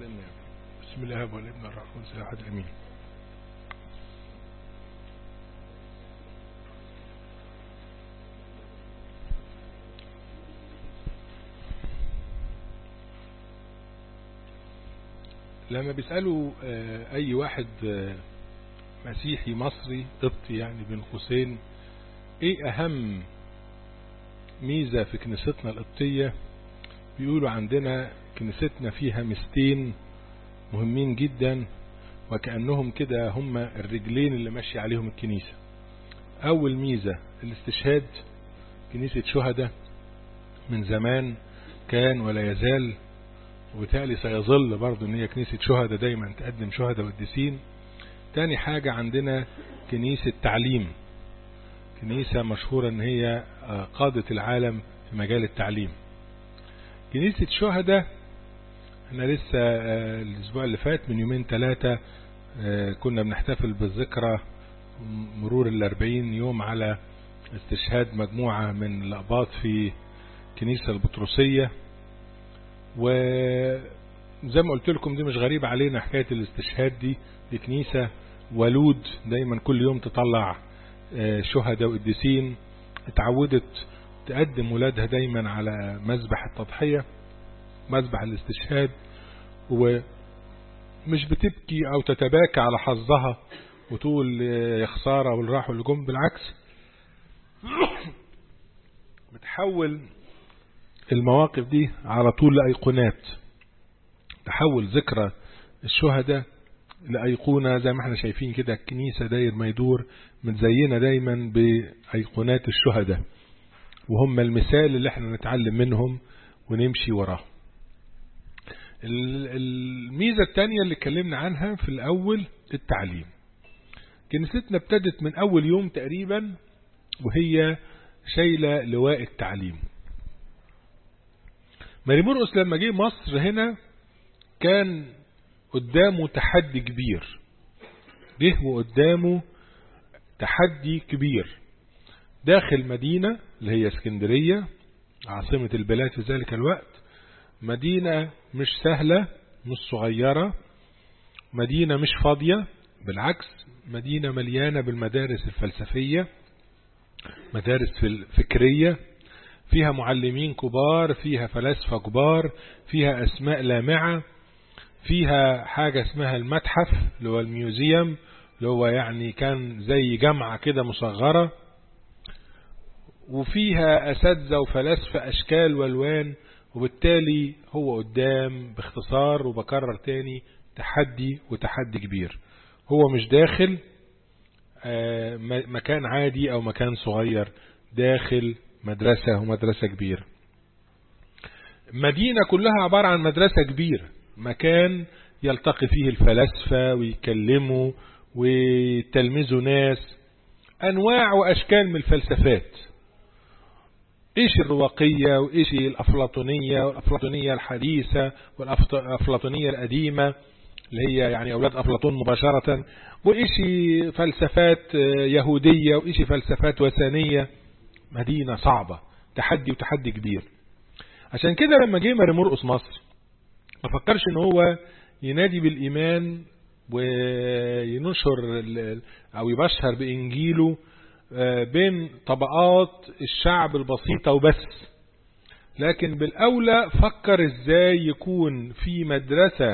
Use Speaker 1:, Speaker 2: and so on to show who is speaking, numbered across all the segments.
Speaker 1: علمنا بسم الله والابن الرحمن الرحيم احد الامين لما بيسألوا آه، اي واحد آه، مسيحي مصري قبطي يعني بين قوسين ايه اهم ميزة في كنيستنا القبطية بيقولوا عندنا كنيستنا فيها ميزتين مهمين جدا وكأنهم كده هم الرجلين اللي ماشي عليهم الكنيسة أول ميزة الاستشهاد كنيسة شهداء من زمان كان ولا يزال وبالتالي سيظل برضه ان هي كنيسة شهداء دايما تقدم شهداء والديسين تاني حاجة عندنا كنيسة تعليم كنيسة مشهورة ان هي قادة العالم في مجال التعليم كنيسة شهداء احنا لسه الاسبوع اللي فات من يومين ثلاثة كنا بنحتفل بالذكرى مرور الاربعين يوم على استشهاد مجموعة من الأقباط في كنيسة البطرسية وزي ما قلت لكم دي مش غريبة علينا حكاية الاستشهاد دي دي كنيسة ولود دايما كل يوم تطلع شهداء وقديسين اتعودت تقدم ولادها دايما على مذبح التضحية مذبح الاستشهاد ومش بتبكي او تتباكى على حظها وتقول يا خسارة واللي راحوا اللي جم بالعكس بتحول المواقف دي على طول لأيقونات تحول ذكرى الشهداء لأيقونة زي ما احنا شايفين كده الكنيسة داير ما يدور متزينة دايما بأيقونات الشهداء وهم المثال اللي احنا نتعلم منهم ونمشي وراه الميزة الثانية اللي اتكلمنا عنها في الأول التعليم كنيستنا ابتدت من أول يوم تقريبا وهي شايلة لواء التعليم ماري مرقس لما جه مصر هنا كان قدامه تحدي كبير جه وقدامه تحدي كبير داخل مدينة اللي هي اسكندرية عاصمة البلاد في ذلك الوقت مدينة مش سهلة مش صغيرة مدينة مش فاضية بالعكس مدينة مليانة بالمدارس الفلسفية مدارس فكرية فيها معلمين كبار فيها فلاسفة كبار فيها أسماء لامعة فيها حاجة اسمها المتحف اللي هو الميوزيوم اللي هو يعني كان زي جامعة كده مصغرة وفيها أساتذة وفلاسفة أشكال والوان وبالتالي هو قدام باختصار وبكرر تاني تحدي وتحدي كبير هو مش داخل مكان عادي أو مكان صغير داخل مدرسة ومدرسة كبيرة مدينة كلها عبارة عن مدرسة كبيرة مكان يلتقي فيه الفلاسفة ويكلموا ويتلمذوا ناس أنواع وأشكال من الفلسفات إيش الرواقية وإيش الأفلاطونية والأفلاطونية الحديثة والأفلاطونية القديمة اللي هي يعني أولاد أفلاطون مباشرة وإيش فلسفات يهودية وإيش فلسفات وثنية مدينة صعبة تحدي وتحدي كبير عشان كده لما جه ماري مرقس مصر ما فكرش ان هو ينادي بالإيمان وينشر أو يبشر بإنجيله بين طبقات الشعب البسيطة وبس لكن بالأولى فكر ازاي يكون في مدرسة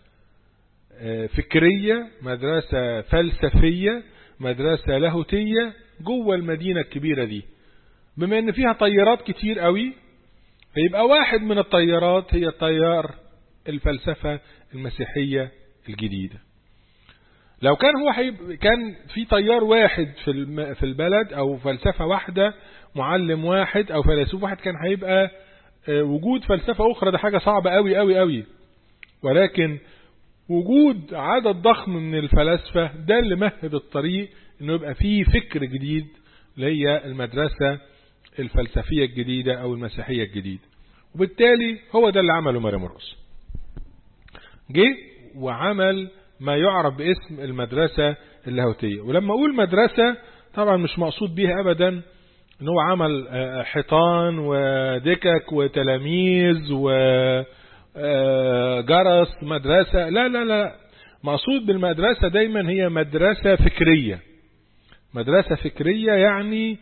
Speaker 1: فكرية مدرسة فلسفية مدرسة لاهوتية جوه المدينة الكبيرة دي بما ان فيها طيارات كتير قوي فيبقى واحد من الطيارات هي طيار الفلسفة المسيحية الجديدة لو كان هو حيب كان في طيار واحد في الم... في البلد او فلسفة واحدة معلم واحد او فيلسوف واحد كان هيبقى وجود فلسفة اخرى ده حاجة صعبة قوي قوي قوي ولكن وجود عدد ضخم من الفلاسفة ده اللي مهد الطريق انه يبقى فيه فكر جديد اللي هي المدرسة الفلسفية الجديدة او المسيحية الجديدة وبالتالي هو ده اللي عمله ماري مرقس جه وعمل ما يعرف باسم المدرسة اللاهوتية ولما اقول مدرسة طبعا مش مقصود بيها ابدا ان هو عمل حيطان ودكك وتلاميذ جرس مدرسة لا لا لا مقصود بالمدرسة دايما هي مدرسة فكرية مدرسة فكرية يعني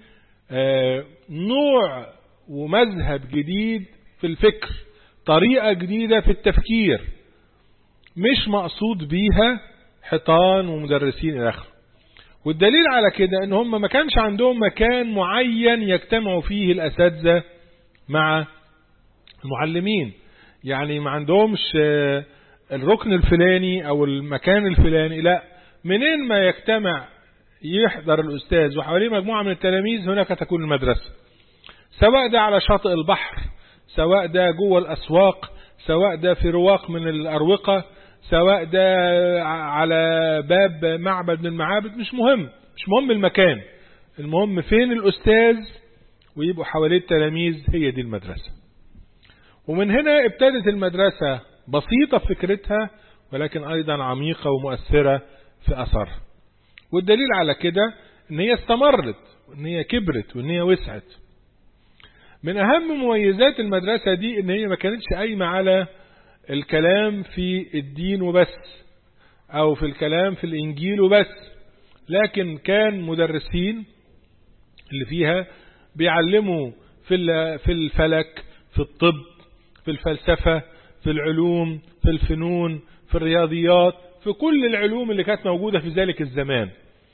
Speaker 1: نوع ومذهب جديد في الفكر طريقة جديدة في التفكير مش مقصود بيها حيطان ومدرسين الى اخره والدليل على كده ان هم ما كانش عندهم مكان معين يجتمعوا فيه الاساتذه مع المعلمين يعني ما عندهمش الركن الفلاني او المكان الفلاني لا منين ما يجتمع يحضر الاستاذ وحواليه مجموعه من التلاميذ هناك تكون المدرسه سواء ده على شاطئ البحر سواء ده جوه الاسواق سواء ده في رواق من الاروقه سواء ده على باب معبد من المعابد مش مهم مش مهم المكان المهم فين الأستاذ ويبقوا حواليه التلاميذ هي دي المدرسة ومن هنا ابتدت المدرسة بسيطة في فكرتها ولكن أيضا عميقة ومؤثرة في أثرها والدليل على كده ان هي استمرت وان هي كبرت وان هي وسعت من اهم مميزات المدرسة دي ان هي ما كانتش قايمة على الكلام في الدين وبس او في الكلام في الانجيل وبس لكن كان مدرسين اللي فيها بيعلموا في في الفلك في الطب في الفلسفة في العلوم في الفنون في الرياضيات في كل العلوم اللي كانت موجودة في ذلك الزمان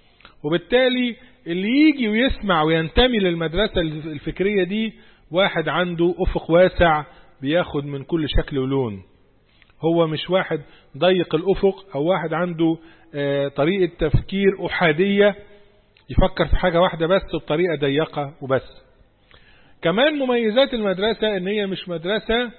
Speaker 1: وبالتالي اللي يجي ويسمع وينتمي للمدرسة الفكرية دي واحد عنده أفق واسع بياخد من كل شكل ولون هو مش واحد ضيق الأفق أو واحد عنده طريقة تفكير أحادية يفكر في حاجة واحدة بس بطريقة ضيقة وبس كمان مميزات المدرسة ان هي مش مدرسة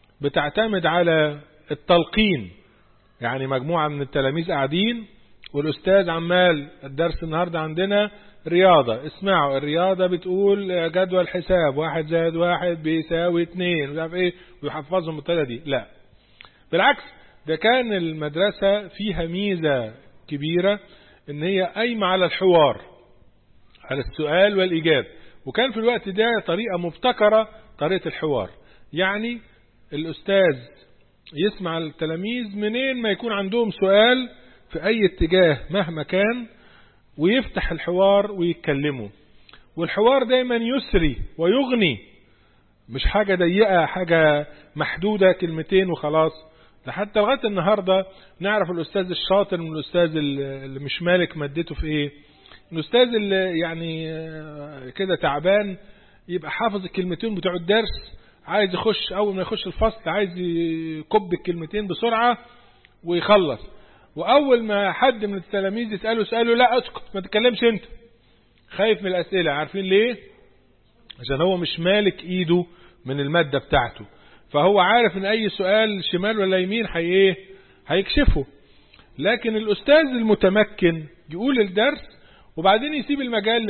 Speaker 1: بتعتمد على التلقين يعني مجموعة من التلاميذ قاعدين والأستاذ عمال الدرس النهاردة عندنا رياضة اسمعوا الرياضة بتقول جدول حساب واحد زائد واحد بيساوي اتنين مش عارف ايه ويحفظهم بالطريقة دي لا بالعكس ده كان المدرسة فيها ميزة كبيرة ان هي قايمة على الحوار على السؤال والإجابة وكان في الوقت ده طريقة مبتكرة طريقة الحوار يعني الأستاذ يسمع التلاميذ منين ما يكون عندهم سؤال في أي اتجاه مهما كان ويفتح الحوار ويتكلموا والحوار دايما يسري ويغني مش حاجة ضيقة حاجة محدودة كلمتين وخلاص ده حتى لغاية النهاردة نعرف الأستاذ الشاطر من الأستاذ اللي مش مالك مادته في إيه الأستاذ اللي يعني كده تعبان يبقى حافظ الكلمتين بتوع الدرس عايز يخش أول ما يخش الفصل عايز يكب الكلمتين بسرعة ويخلص وأول ما حد من التلاميذ يسأله سأله لا اسكت ما تتكلمش أنت خايف من الأسئلة عارفين ليه؟ عشان هو مش مالك إيده من المادة بتاعته فهو عارف ان اي سؤال شمال ولا يمين هي ايه هيكشفه لكن الاستاذ المتمكن يقول الدرس وبعدين يسيب المجال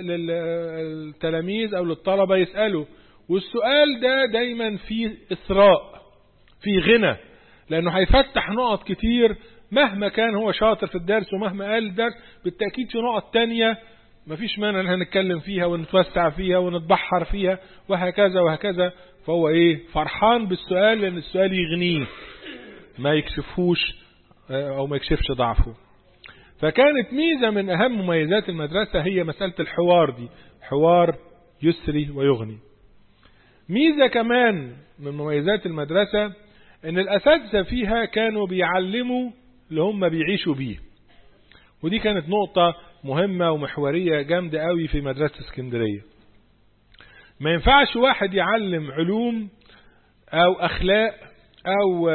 Speaker 1: للتلاميذ او للطلبة يسألوا والسؤال ده دايما فيه اثراء فيه غنى لانه هيفتح نقط كتير مهما كان هو شاطر في الدرس ومهما قال الدرس بالتأكيد في نقط تانية مفيش مانع ان هنتكلم فيها ونتوسع فيها ونتبحر فيها وهكذا وهكذا فهو ايه فرحان بالسؤال لان السؤال يغنيه ما يكشفهوش او ما يكشفش ضعفه فكانت ميزة من اهم مميزات المدرسة هي مسألة الحوار دي حوار يسري ويغني ميزة كمان من مميزات المدرسة ان الاساتذة فيها كانوا بيعلموا اللي هم بيعيشوا بيه ودي كانت نقطة مهمة ومحورية جامدة قوي في مدرسة اسكندرية ما ينفعش واحد يعلم علوم او اخلاق او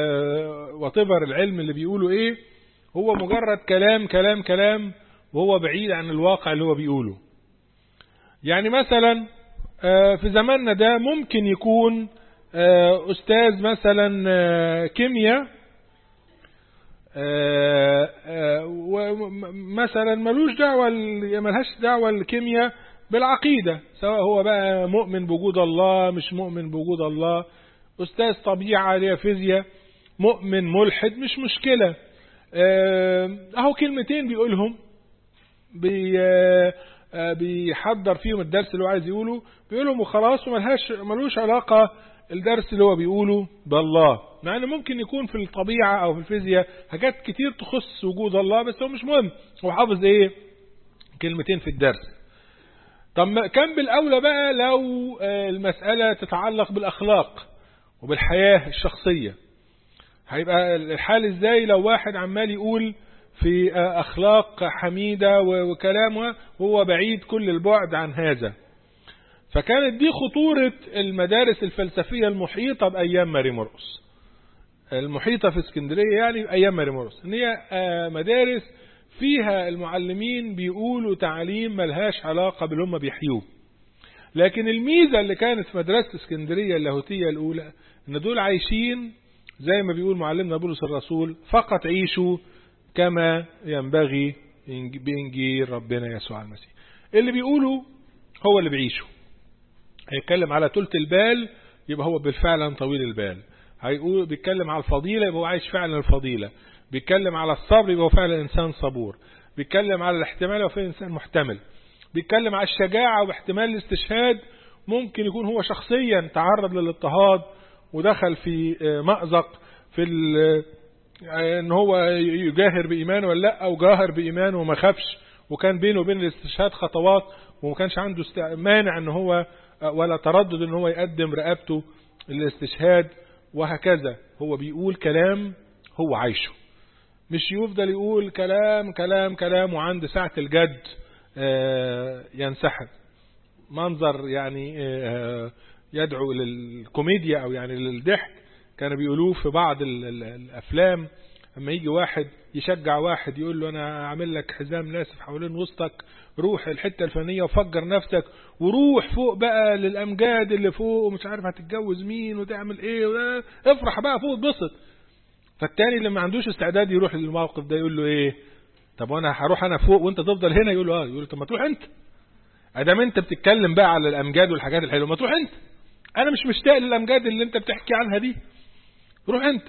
Speaker 1: وطبر العلم اللي بيقوله ايه هو مجرد كلام كلام كلام وهو بعيد عن الواقع اللي هو بيقوله يعني مثلا في زماننا ده ممكن يكون استاذ مثلا كيمياء مثلا ملوش دعوة ملهاش دعوة الكيمياء بالعقيدة سواء هو بقى مؤمن بوجود الله مش مؤمن بوجود الله أستاذ طبيعة ليها فيزياء مؤمن ملحد مش مشكلة أهو كلمتين بيقولهم بي بيحضر فيهم الدرس اللي هو عايز يقوله بيقولهم وخلاص وملهاش ملوش علاقة الدرس اللي هو بيقوله بالله مع انه ممكن يكون في الطبيعة او في الفيزياء حاجات كتير تخص وجود الله بس هو مش مهم هو حافظ ايه كلمتين في الدرس طب كان بالاولى بقى لو المسألة تتعلق بالاخلاق وبالحياة الشخصية هيبقى الحال ازاي لو واحد عمال يقول في اخلاق حميدة وكلامها وهو بعيد كل البعد عن هذا فكانت دي خطورة المدارس الفلسفية المحيطة بأيام ماري مرقس المحيطة في اسكندرية يعني بأيام ماري مرقس ان هي مدارس فيها المعلمين بيقولوا تعليم ملهاش علاقة باللي هم بيحيوه لكن الميزة اللي كانت في مدرسة اسكندرية اللاهوتية الأولى ان دول عايشين زي ما بيقول معلمنا بولس الرسول فقط عيشوا كما ينبغي بإنجيل ربنا يسوع المسيح اللي بيقولوا هو اللي بيعيشه هيتكلم على تلت البال يبقى هو بالفعل طويل البال هيقول بيتكلم على الفضيلة يبقى هو عايش فعلا الفضيلة بيتكلم على الصبر يبقى هو فعلا إنسان صبور بيتكلم على الاحتمال يبقى فعلا إنسان محتمل بيتكلم على الشجاعة واحتمال الاستشهاد ممكن يكون هو شخصيا تعرض للاضطهاد ودخل في مأزق في ان هو يجاهر بإيمانه ولا لا او جاهر بإيمانه وما خافش وكان بينه وبين الاستشهاد خطوات وما كانش عنده مانع ان هو ولا تردد ان هو يقدم رقبته للاستشهاد وهكذا هو بيقول كلام هو عايشه مش يفضل يقول كلام كلام كلام وعند ساعة الجد ينسحب منظر يعني يدعو للكوميديا او يعني للضحك كانوا بيقولوه في بعض الافلام اما يجي واحد يشجع واحد يقول له انا اعمل لك حزام ناسف حوالين وسطك روح الحته الفلانيه وفجر نفسك وروح فوق بقى للامجاد اللي فوق ومش عارف هتتجوز مين وتعمل ايه وده افرح بقى فوق اتبسط فالتاني اللي ما عندوش استعداد يروح للموقف ده يقول له ايه طب وانا هروح انا فوق وانت تفضل هنا يقول له اه يقول له طب ما تروح انت ادام انت بتتكلم بقى على الامجاد والحاجات الحلوه ما تروح انت انا مش مشتاق للامجاد اللي انت بتحكي عنها دي روح انت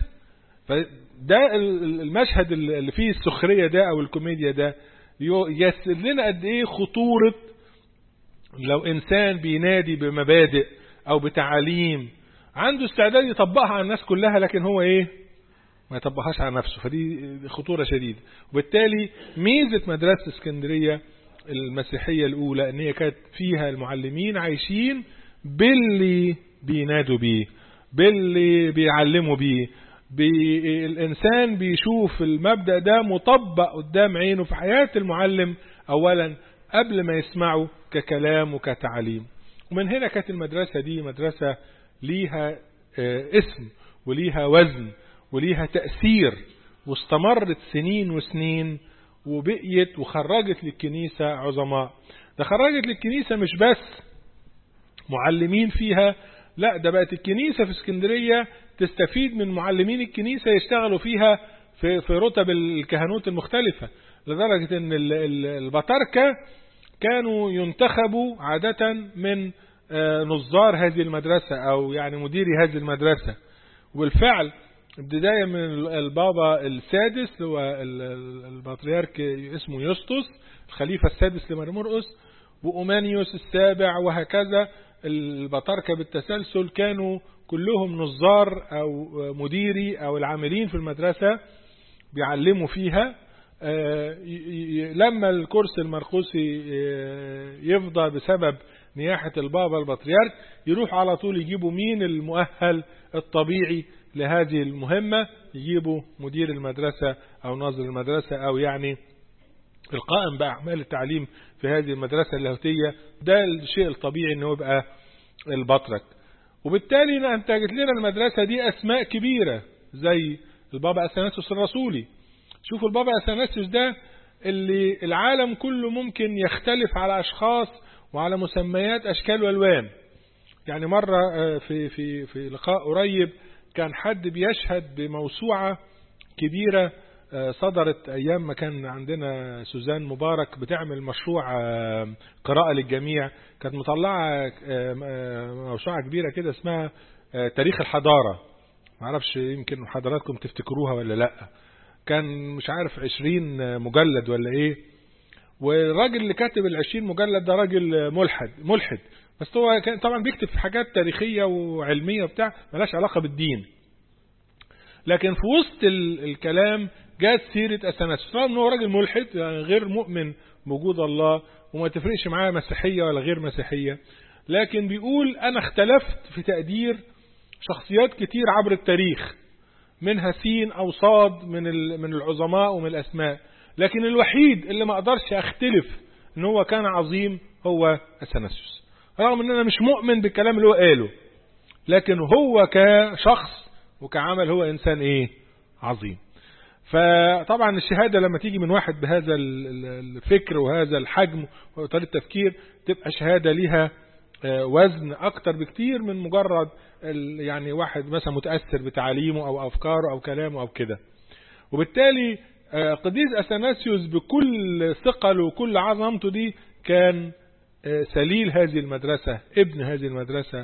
Speaker 1: فده المشهد اللي فيه السخريه ده او الكوميديا ده يسر لنا قد ايه خطوره لو انسان بينادي بمبادئ او بتعاليم عنده استعداد يطبقها على الناس كلها لكن هو ايه ما يطبقهاش على نفسه فدي خطوره شديده وبالتالي ميزه مدرسه اسكندريه المسيحيه الاولى ان هي كانت فيها المعلمين عايشين باللي بينادوا بيه باللي بيعلموا بيه بي الإنسان بيشوف المبدأ ده مطبق قدام عينه في حياة المعلم أولا قبل ما يسمعه ككلام وكتعليم ومن هنا كانت المدرسة دي مدرسة ليها اسم وليها وزن وليها تأثير واستمرت سنين وسنين وبقيت وخرجت للكنيسة عظماء ده خرجت للكنيسة مش بس معلمين فيها لا ده بقت الكنيسة في اسكندرية تستفيد من معلمين الكنيسة يشتغلوا فيها في, في رتب الكهنوت المختلفة لدرجة ان البطاركة كانوا ينتخبوا عادة من نظار هذه المدرسة او يعني مديري هذه المدرسة وبالفعل بداية من البابا السادس هو البطريرك اسمه يسطس الخليفة السادس لمرمرقس وأومانيوس السابع وهكذا البطاركة بالتسلسل كانوا كلهم نظار أو مديري أو العاملين في المدرسة بيعلموا فيها لما الكرسي المرقوسي يفضى بسبب نياحة البابا البطريرك يروح على طول يجيبوا مين المؤهل الطبيعي لهذه المهمة يجيبوا مدير المدرسة أو ناظر المدرسة أو يعني القائم بأعمال التعليم في هذه المدرسة اللاهوتية ده الشيء الطبيعي أنه يبقى البطرك وبالتالي انتجت لنا المدرسة دي أسماء كبيرة زي البابا أثناسيوس الرسولي شوفوا البابا أثناسيوس ده اللي العالم كله ممكن يختلف على أشخاص وعلى مسميات أشكال والوان يعني مرة في في في لقاء قريب كان حد بيشهد بموسوعة كبيرة صدرت أيام ما كان عندنا سوزان مبارك بتعمل مشروع قراءة للجميع كانت مطلعة موسوعة كبيرة كده اسمها تاريخ الحضارة معرفش يمكن حضراتكم تفتكروها ولا لأ كان مش عارف عشرين مجلد ولا ايه والراجل اللي كاتب العشرين مجلد ده راجل ملحد ملحد بس هو كان طبعا بيكتب في حاجات تاريخية وعلمية وبتاع ملاش علاقة بالدين لكن في وسط الكلام جات سيرة أثناسيوس رغم أنه راجل ملحد يعني غير مؤمن بوجود الله وما تفرقش معاه مسيحية ولا غير مسيحية لكن بيقول أنا اختلفت في تقدير شخصيات كتير عبر التاريخ منها سين أو صاد من من العظماء ومن الأسماء لكن الوحيد اللي ما أقدرش أختلف أن هو كان عظيم هو أثناسيوس رغم أن أنا مش مؤمن بالكلام اللي هو قاله لكن هو كشخص وكعمل هو إنسان إيه عظيم فطبعا الشهادة لما تيجي من واحد بهذا الفكر وهذا الحجم وطريقة التفكير تبقى شهادة ليها وزن أكتر بكتير من مجرد يعني واحد مثلا متأثر بتعاليمه أو أفكاره أو كلامه أو كده وبالتالي قديس أثناسيوس بكل ثقله وكل عظمته دي كان سليل هذه المدرسة ابن هذه المدرسة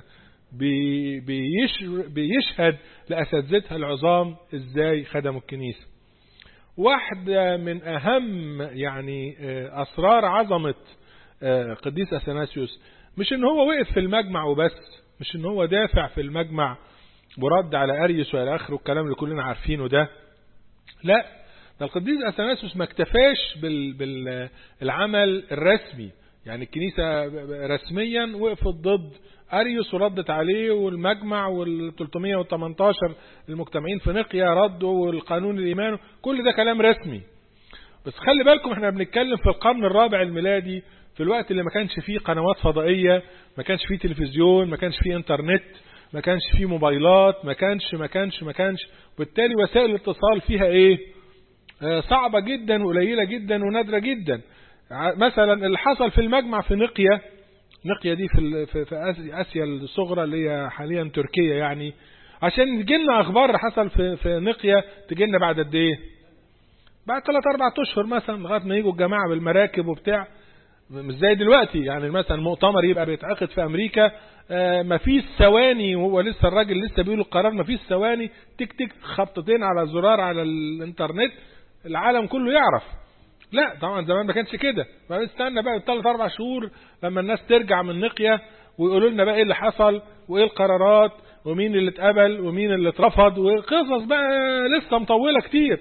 Speaker 1: بيشهد لأساتذتها العظام ازاي خدموا الكنيسة واحدة من أهم يعني أسرار عظمة قديس أثناسيوس مش ان هو وقف في المجمع وبس مش ان هو دافع في المجمع ورد على أريس وإلى آخره الكلام اللي كلنا عارفينه ده لا ده القديس أثناسيوس ما اكتفاش بالعمل الرسمي يعني الكنيسة رسميا وقفت ضد أريوس وردت عليه والمجمع وال 318 المجتمعين في نقيا ردوا والقانون الإيمان كل ده كلام رسمي بس خلي بالكم احنا بنتكلم في القرن الرابع الميلادي في الوقت اللي ما كانش فيه قنوات فضائية ما كانش فيه تلفزيون ما كانش فيه انترنت ما كانش فيه موبايلات ما كانش ما كانش ما كانش بالتالي وسائل الاتصال فيها ايه آه صعبة جدا وقليلة جدا ونادرة جدا مثلا اللي حصل في المجمع في نقيا نقيا دي في في, في اسيا الصغرى اللي هي حاليا تركيا يعني عشان تجي لنا اخبار حصل في في نقيا تجي لنا بعد قد ايه بعد 3 4 اشهر مثلا لغايه ما يجوا الجماعه بالمراكب وبتاع مش زي دلوقتي يعني مثلا مؤتمر يبقى بيتعقد في امريكا آه ما فيش ثواني وهو لسه الراجل لسه بيقول القرار ما فيش ثواني تك تك خبطتين على زرار على الانترنت العالم كله يعرف لا طبعا زمان ما كانش كده فنستنى بقى ثلاث اربع شهور لما الناس ترجع من نقيا ويقولوا لنا بقى ايه اللي حصل وايه القرارات ومين اللي اتقبل ومين اللي اترفض وقصص بقى لسه مطوله كتير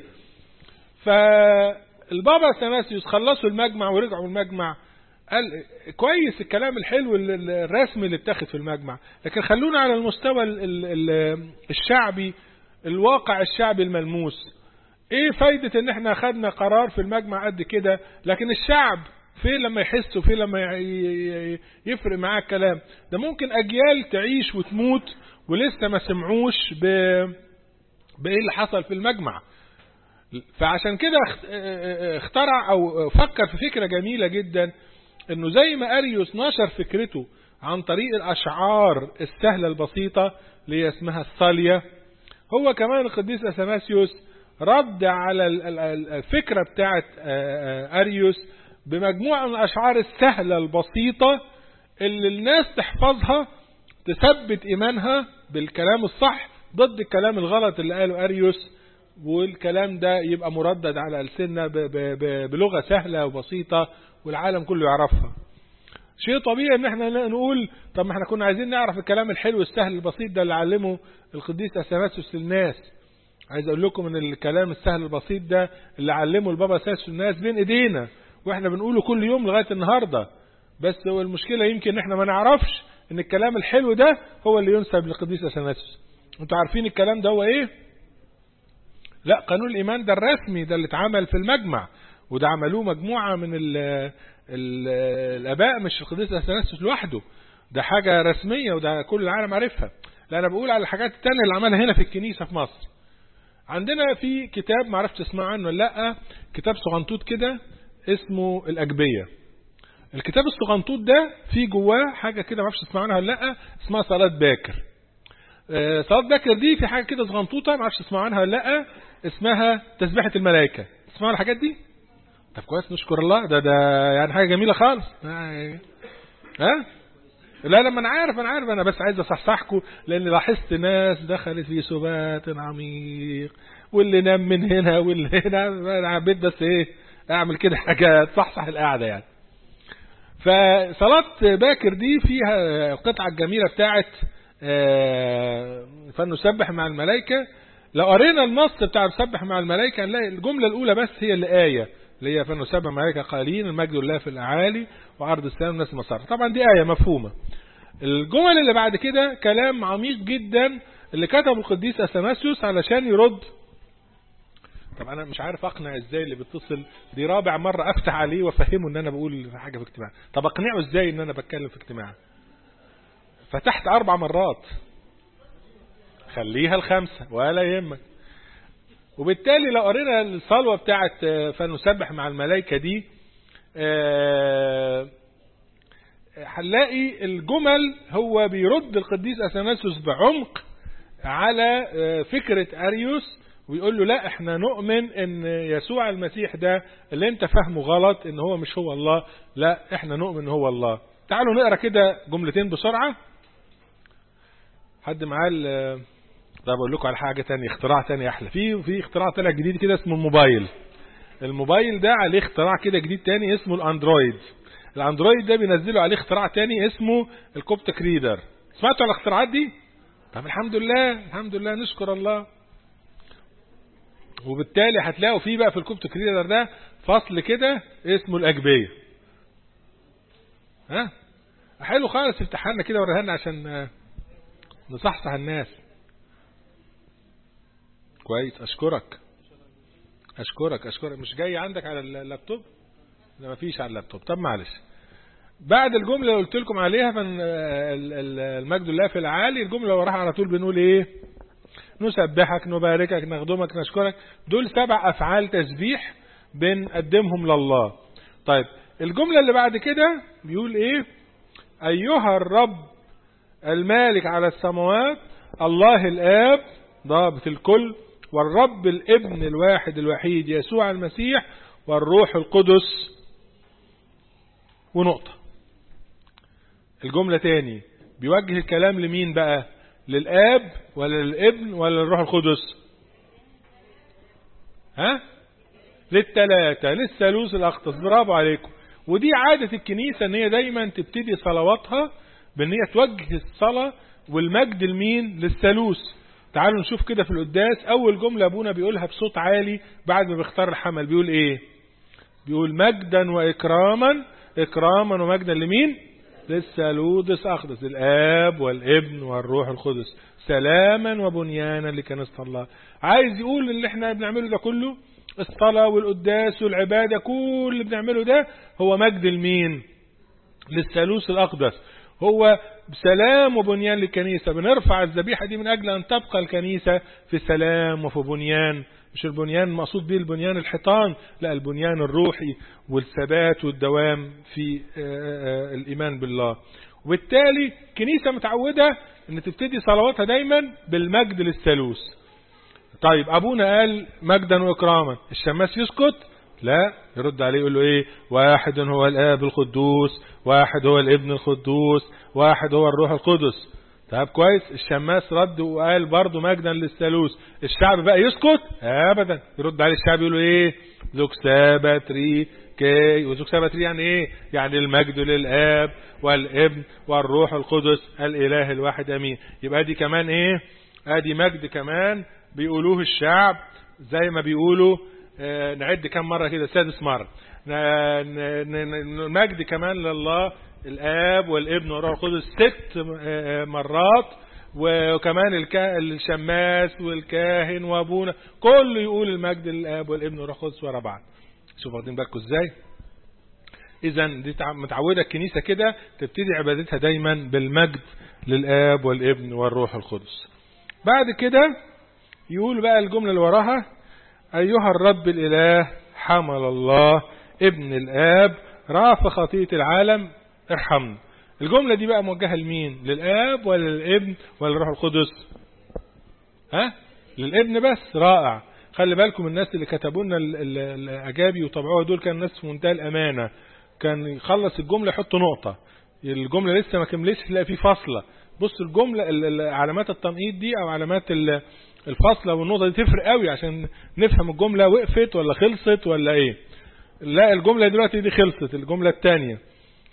Speaker 1: فالبابا ثناسيوس خلصوا المجمع ورجعوا المجمع قال كويس الكلام الحلو الرسمي اللي اتاخد في المجمع لكن خلونا على المستوى الشعبي الواقع الشعبي الملموس ايه فايدة ان احنا خدنا قرار في المجمع قد كده لكن الشعب فين لما يحس وفين لما يفرق معاه الكلام ده ممكن اجيال تعيش وتموت ولسه ما سمعوش ب... بايه اللي حصل في المجمع فعشان كده اخترع او فكر في فكرة جميلة جدا انه زي ما اريوس نشر فكرته عن طريق الاشعار السهلة البسيطة اللي هي اسمها الصالية هو كمان القديس اثناسيوس رد على الفكرة بتاعت اريوس بمجموعة من الاشعار السهلة البسيطة اللي الناس تحفظها تثبت ايمانها بالكلام الصح ضد الكلام الغلط اللي قاله اريوس والكلام ده يبقى مردد على ألسنة بلغة سهلة وبسيطة والعالم كله يعرفها شيء طبيعي ان احنا نقول طب ما احنا كنا عايزين نعرف الكلام الحلو السهل البسيط ده اللي علمه القديس اثناسيوس للناس عايز اقول لكم ان الكلام السهل البسيط ده اللي علمه البابا اثناسيوس للناس بين ايدينا واحنا بنقوله كل يوم لغايه النهارده بس هو المشكله يمكن ان احنا ما نعرفش ان الكلام الحلو ده هو اللي ينسب للقديس اثناسيوس انتوا عارفين الكلام ده هو ايه لا قانون الإيمان ده الرسمي ده اللي اتعمل في المجمع وده عملوه مجموعة من ال ال الآباء مش القديس أثناسيوس لوحده ده حاجة رسمية وده كل العالم عارفها لا أنا بقول على الحاجات التانية اللي عملها هنا في الكنيسة في مصر عندنا في كتاب معرفش تسمع عنه ولا لا كتاب صغنطوط كده اسمه الأجبية الكتاب الصغنطوط ده فيه جواه حاجة كده معرفش تسمع عنها ولا لا اسمها صلاة باكر صلاة باكر دي في حاجة كده صغنطوطة معرفش تسمع عنها ولا لا اسمها تسبيحة الملائكة تسمعوا الحاجات دي طب كويس نشكر الله ده ده يعني حاجة جميلة خالص ها لا لا ما انا عارف انا عارف انا بس عايز اصحصحكم لان لاحظت ناس دخلت في سبات عميق واللي نام من هنا واللي هنا انا حبيت بس ايه اعمل كده حاجه تصحصح القعده يعني فصلاة باكر دي فيها القطعة الجميلة بتاعت آه، فنسبح مع الملائكة لو قرينا النص بتاع نسبح مع الملائكة هنلاقي الجملة الأولى بس هي اللي آية اللي هي فنسبح مع الملائكة قائلين المجد لله في الأعالي وعرض السلام الناس المسار طبعا دي آية مفهومة الجمل اللي بعد كده كلام عميق جدا اللي كتبه القديس اثناسيوس علشان يرد طب انا مش عارف اقنع ازاي اللي بيتصل دي رابع مرة افتح عليه وافهمه ان انا بقول حاجة في اجتماع طب اقنعه ازاي ان انا بتكلم في اجتماع فتحت اربع مرات خليها الخمسة ولا يهمك وبالتالي لو قرينا الصلوة بتاعت آه، فنسبح مع الملائكة دي آه، هنلاقي الجمل هو بيرد القديس اثناسيوس بعمق على آه، فكرة اريوس ويقول له لا احنا نؤمن ان يسوع المسيح ده اللي انت فاهمه غلط ان هو مش هو الله لا احنا نؤمن ان هو الله تعالوا نقرا كده جملتين بسرعة حد معاه ال- طب اقول لكم على حاجة تانية اختراع تاني احلى في في اختراع طلع جديد كده اسمه الموبايل الموبايل ده عليه اختراع كده جديد تاني اسمه الاندرويد الاندرويد ده بينزلوا عليه اختراع تاني اسمه الكوبتك ريدر سمعتوا على الاختراعات دي طب الحمد لله الحمد لله نشكر الله وبالتالي هتلاقوا فيه بقى في الكوبتك ريدر ده فصل كده اسمه الاجبيه ها حلو خالص افتحها لنا كده وريها لنا عشان آه، نصحصح الناس كويس اشكرك اشكرك اشكرك مش جاي عندك على اللابتوب لا مفيش على اللابتوب طب معلش بعد الجمله اللي قلت لكم عليها فن ال- ال- المجد لله في العالي الجمله اللي وراها على طول بنقول ايه نسبحك نباركك نخدمك نشكرك دول سبع افعال تسبيح بنقدمهم لله طيب الجمله اللي بعد كده بيقول ايه ايها الرب المالك على السماوات الله الآب ضابط الكل والرب الابن الواحد الوحيد يسوع المسيح والروح القدس ونقطة الجملة تاني بيوجه الكلام لمين بقى للآب ولا للابن ولا للروح القدس ها للتلاتة للثالوث الأختص برافو عليكم ودي عادة الكنيسة ان هي دايما تبتدي صلواتها بان هي توجه الصلاة والمجد لمين للثالوث تعالوا نشوف كده في القداس اول جملة ابونا بيقولها بصوت عالي بعد ما بيختار الحمل بيقول ايه بيقول مجدا واكراما اكراما ومجدا لمين للثالوث اقدس الاب والابن والروح القدس سلاما وبنيانا لكنيسة الله عايز يقول اللي احنا بنعمله ده كله الصلاة والقداس والعبادة كل اللي بنعمله ده هو مجد لمين للثالوث الأقدس هو سلام وبنيان للكنيسة بنرفع الذبيحة دي من أجل أن تبقى الكنيسة في سلام وفي بنيان مش البنيان المقصود به البنيان الحيطان لا البنيان الروحي والثبات والدوام في آه، آه، الإيمان بالله وبالتالي كنيسة متعودة أن تبتدي صلواتها دايما بالمجد للثالوث طيب ابونا قال مجدا واكراما الشماس يسكت لا يرد عليه يقول له ايه واحد هو الاب القدوس واحد هو الابن القدوس واحد هو الروح القدس طب كويس الشماس رد وقال برضه مجدا للثالوث الشعب بقى يسكت ابدا يرد عليه الشعب يقول له ايه زوك سابتري كي وزوك سابتري يعني ايه يعني المجد للاب والابن والروح القدس الاله الواحد امين يبقى دي كمان ايه ادي مجد كمان بيقولوه الشعب زي ما بيقولوا آه، نعد كم مرة كده سادس مرة ن- ن- ن- ن- مجد كمان لله الآب والابن والروح القدس ست آه، مرات وكمان الكا- الشماس والكاهن وابونا كله يقول المجد للآب والابن والروح القدس ورا بعض شوفوا واخدين بالكم ازاي اذا دي تع- متعوده الكنيسه كده تبتدي عبادتها دايما بالمجد للاب والابن والروح القدس بعد كده يقول بقى الجمله اللي وراها ايها الرب الاله حمل الله ابن الاب رافع خطيه العالم ارحمنا الجمله دي بقى موجهه لمين للاب ولا للابن ولا للروح القدس ها للابن بس رائع خلي بالكم الناس اللي كتبوا لنا ال- ال- الاجابي وطبعوها دول كان ناس في منتهى الامانه كان يخلص الجمله يحط نقطه الجمله لسه ما كملتش تلاقي في فاصله بص الجمله ال- ال- علامات التنقيط دي او علامات ال- الفاصله والنقطه دي تفرق قوي عشان نفهم الجمله وقفت ولا خلصت ولا ايه لا الجمله دلوقتي دي خلصت الجمله الثانيه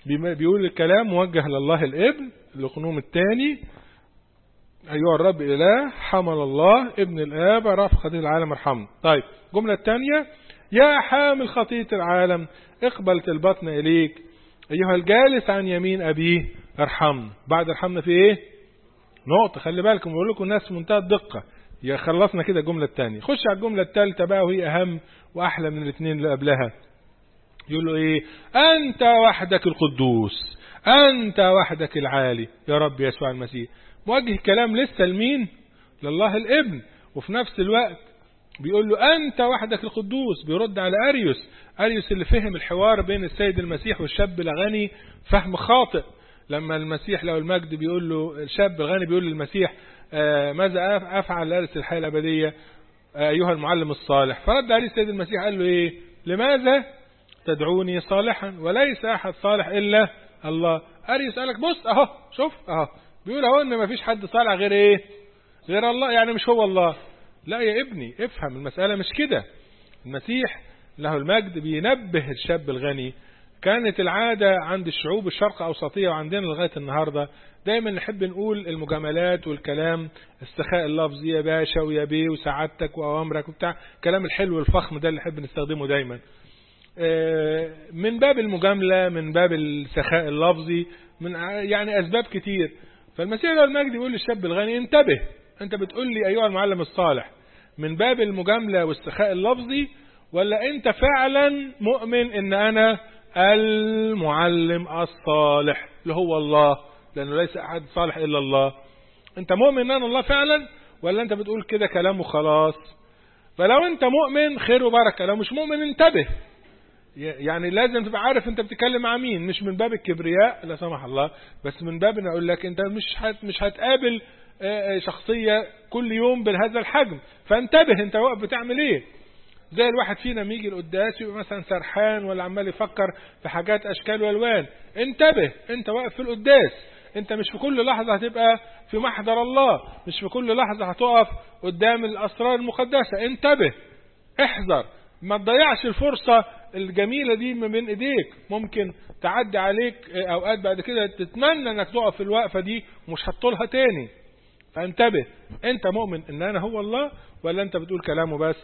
Speaker 1: بيقول الكلام موجه لله الابن القنوم الثاني أيها الرب إله حمل الله ابن الآب رفع خطية العالم ارحمه طيب الجملة الثانية يا حامل خطية العالم اقبل البطن إليك أيها الجالس عن يمين أبيه ارحمنا بعد ارحمنا في إيه نقطة خلي بالكم بقول لكم الناس في منتهى الدقة يا خلصنا كده الجملة الثانية خش على الجملة الثالثة بقى وهي أهم وأحلى من الاثنين اللي قبلها يقول له إيه أنت وحدك القدوس أنت وحدك العالي يا رب يسوع المسيح موجه كلام لسه لمين لله الابن وفي نفس الوقت بيقول له أنت وحدك القدوس بيرد على أريوس أريوس اللي فهم الحوار بين السيد المسيح والشاب الغني فهم خاطئ لما المسيح له المجد بيقول له الشاب الغني بيقول للمسيح آه ماذا أفعل لأرث الحياة الأبدية آه أيها المعلم الصالح فرد عليه السيد المسيح قال له إيه لماذا تدعوني صالحا وليس أحد صالح إلا الله أريوس قال لك بص أهو شوف أهو بيقول اهو ان مفيش حد صالح غير ايه غير الله يعني مش هو الله لا يا ابني افهم المسألة مش كده المسيح له المجد بينبه الشاب الغني كانت العادة عند الشعوب الشرق أوسطية وعندنا لغاية النهاردة دايما نحب نقول المجاملات والكلام السخاء اللفظي يا باشا ويا بيه وسعادتك وأوامرك وبتاع كلام الحلو الفخم ده اللي نحب نستخدمه دايما من باب المجاملة من باب السخاء اللفظي من يعني أسباب كتير فالمسيح له المجد يقول للشاب الغني انتبه انت بتقول لي ايها المعلم الصالح من باب المجاملة والسخاء اللفظي ولا انت فعلا مؤمن ان انا المعلم الصالح اللي هو الله لانه ليس احد صالح الا الله انت مؤمن ان انا الله فعلا ولا انت بتقول كده كلام وخلاص فلو انت مؤمن خير وبركة لو مش مؤمن انتبه يعني لازم تبقى عارف انت بتتكلم مع مين مش من باب الكبرياء لا سمح الله بس من باب ان اقول لك انت مش هت مش هتقابل شخصية كل يوم بهذا الحجم فانتبه انت واقف بتعمل ايه زي الواحد فينا لما يجي القداس يبقى مثلا سرحان ولا عمال يفكر في حاجات اشكال والوان انتبه انت واقف في القداس انت مش في كل لحظة هتبقى في محضر الله مش في كل لحظة هتقف قدام الاسرار المقدسة انتبه احذر ما تضيعش الفرصة الجميلة دي من بين ايديك ممكن تعدي عليك اوقات بعد كده تتمنى انك تقف في الوقفة دي ومش هتطولها تاني فانتبه انت مؤمن ان انا هو الله ولا انت بتقول كلامه بس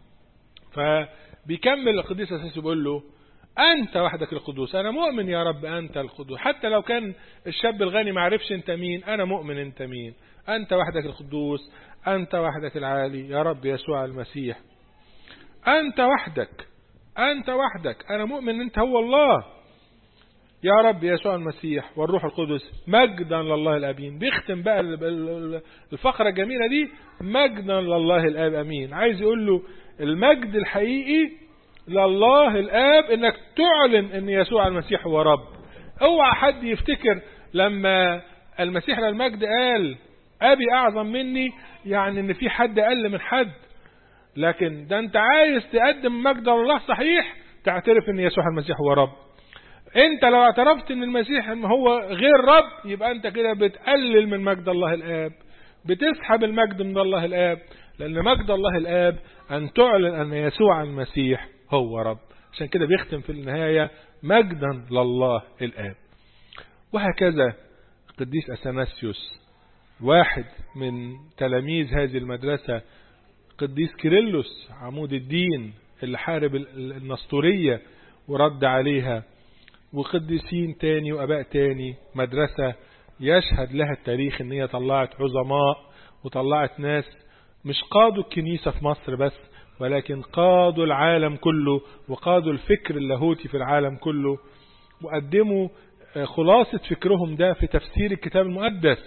Speaker 1: فبيكمل القديس اساسي بيقول له انت وحدك القدوس انا مؤمن يا رب انت القدوس حتى لو كان الشاب الغني ما عرفش انت مين انا مؤمن انت مين انت وحدك القدوس انت وحدك العالي يا رب يسوع المسيح أنت وحدك أنت وحدك أنا مؤمن أنت هو الله يا رب يسوع المسيح والروح القدس مجدا لله الأبين بيختم بقى الفقرة الجميلة دي مجدا لله الآب أمين عايز يقول له المجد الحقيقي لله الآب إنك تعلن أن يسوع المسيح هو رب اوعى حد يفتكر لما المسيح للمجد قال أبي أعظم مني يعني إن في حد أقل من حد لكن ده انت عايز تقدم مجد الله صحيح تعترف ان يسوع المسيح هو رب انت لو اعترفت ان المسيح هو غير رب يبقى انت كده بتقلل من مجد الله الاب بتسحب المجد من الله الاب لان مجد الله الاب ان تعلن ان يسوع المسيح هو رب عشان كده بيختم في النهاية مجدا لله الاب وهكذا قديس اثناسيوس واحد من تلاميذ هذه المدرسة قديس كيرلس عمود الدين اللي حارب النسطورية ورد عليها وقديسين تاني وأباء تاني مدرسة يشهد لها التاريخ ان هي طلعت عظماء وطلعت ناس مش قادوا الكنيسة في مصر بس ولكن قادوا العالم كله وقادوا الفكر اللاهوتي في العالم كله وقدموا خلاصة فكرهم ده في تفسير الكتاب المقدس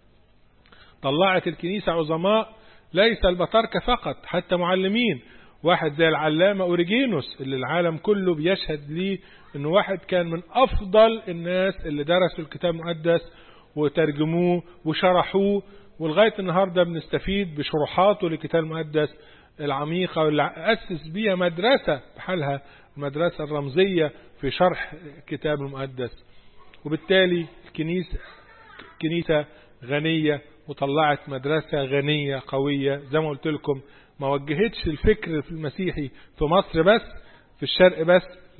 Speaker 1: طلعت الكنيسة عظماء ليس البطاركة فقط حتى معلمين واحد زي العلامة أوريجينوس اللي العالم كله بيشهد ليه انه واحد كان من افضل الناس اللي درسوا الكتاب المقدس وترجموه وشرحوه ولغاية النهاردة بنستفيد بشروحاته للكتاب المقدس العميقة واللي أسس بيها مدرسة بحالها المدرسة الرمزية في شرح الكتاب المقدس وبالتالي الكنيسة كنيسة غنية وطلعت مدرسة غنية قوية زي ما قلت لكم ما وجهتش الفكر في المسيحي في مصر بس في الشرق بس